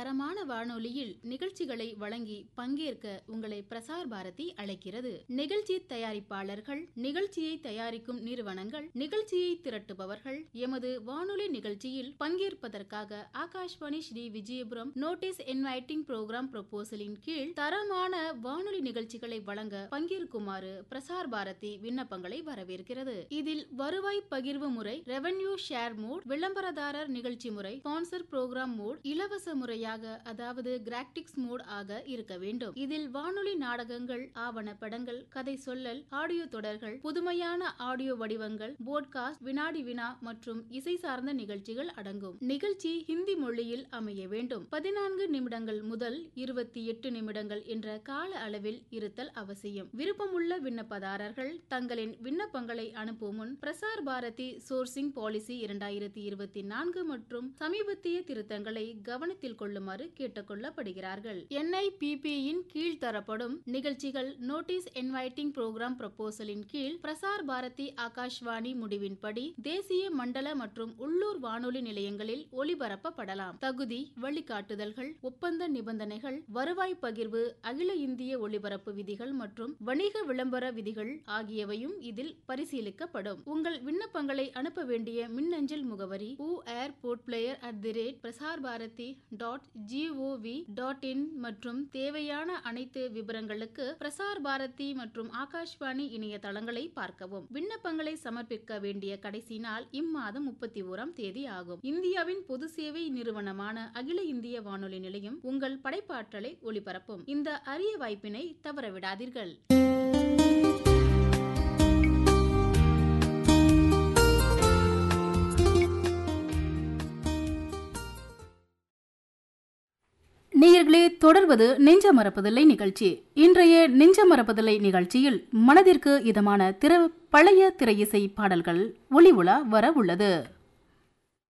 தரமான வானொலியில் நிகழ்ச்சிகளை வழங்கி பங்கேற்க உங்களை பிரசார் பாரதி அழைக்கிறது நிகழ்ச்சி தயாரிப்பாளர்கள் நிகழ்ச்சியை தயாரிக்கும் நிறுவனங்கள் நிகழ்ச்சியை திரட்டுபவர்கள் எமது வானொலி நிகழ்ச்சியில் பங்கேற்பதற்காக Akashvani Sri Vijayapuram notice inviting programme ப்ரொபோசலின் கீழ் தரமான வானொலி நிகழ்ச்சிகளை வழங்க பங்கேற்குமாறு பிரசார் பாரதி விண்ணப்பங்களை வரவேற்கிறது இதில் வருவாய் பகிர்வு முறை ரெவென்யூ ஷேர் மோட் விளம்பரதாரர் நிகழ்ச்சி முறை ஸ்பான்சர் புரோகிராம் மோட் இலவச முறையாக அதாவது கிராக்டிக்ஸ் மோட் ஆக இருக்க வேண்டும் இதில் வானொலி நாடகங்கள் ஆவண படங்கள் கதை சொல்லல் ஆடியோ தொடர்கள் புதுமையான ஆடியோ வடிவங்கள் போட்காஸ்ட் வினாடி வினா மற்றும் இசை சார்ந்த நிகழ்ச்சிகள் அடங்கும் நிகழ்ச்சி ஹிந்தி மொழியில் அமைய வேண்டும் பதினான்கு நிமிடங்கள் முதல் இருபத்தி எட்டு நிமிடங்கள் என்ற கால அளவில் இருத்தல் அவசியம் விருப்பமுள்ள விண்ணப்பதாரர்கள் தங்களின் விண்ணப்பங்களை அனுப்பும் முன் பிரசார் பாரதி சோர்சிங் பாலிசி இரண்டாயிரத்தி இருபத்தி நான்கு மற்றும் சமீபத்திய திருத்தங்களை கவனத்தில் கொள்ளுமாறு கேட்டுக்கொள்ளப்படுகிறார்கள் என்ஐபிபியின் கீழ் தரப்படும் நிகழ்ச்சிகள் நோட்டீஸ் இன்வைட்டிங் புரோகிராம் ப்ரொபோசலின் கீழ் பிரசார் பாரதி ஆகாஷ்வாணி முடிவின்படி தேசிய மண்டல மற்றும் உள்ளூர் வானொலி நிலையங்களில் ஒலிபரப்பப்படலாம் தகுதி வழிகாட்டுதல்கள் ஒப்பந்த நிபந்தனைகள் வருவாய் பகிர்வு அகில இந்திய ஒலிபரப்பு விதிகள் மற்றும் வணிக விளம்பர விதிகள் ஆகியவையும் இதில் பரிசீலிக்கப்படும் உங்கள் விண்ணப்பங்களை அனுப்ப வேண்டிய மின்னஞ்சல் முகவரி ஊ air port Blair at the rate Prasar Bharati dot GOV dot IN மற்றும் தேவையான அனைத்து விவரங்களுக்கு பிரசார் பாரதி மற்றும் ஆகாஷ்வாணி இணையதளங்களை பார்க்கவும் விண்ணப்பங்களை சமர்ப்பிக்க வேண்டிய கடைசி நாள் இம்மாதம் முப்பத்தி ஓராம் தேதி ஆகும் இந்தியாவின் பொது சேவை நிறுவனமான அகில இந்திய வானொலி நிலையம் உங்கள் படைப்பாற்றலை ஒளிபரப்பும் இந்த அரிய வாய்ப்பினை தவறவிடாதீர்கள் நேயர்களே தொடர்வது நெஞ்ச மறப்பதில்லை நிகழ்ச்சி இன்றைய நெஞ்ச மறப்பதில்லை நிகழ்ச்சியில் மனதிற்கு இதமான திற பழைய திரையிசை பாடல்கள் ஒளி உலா வர உள்ளது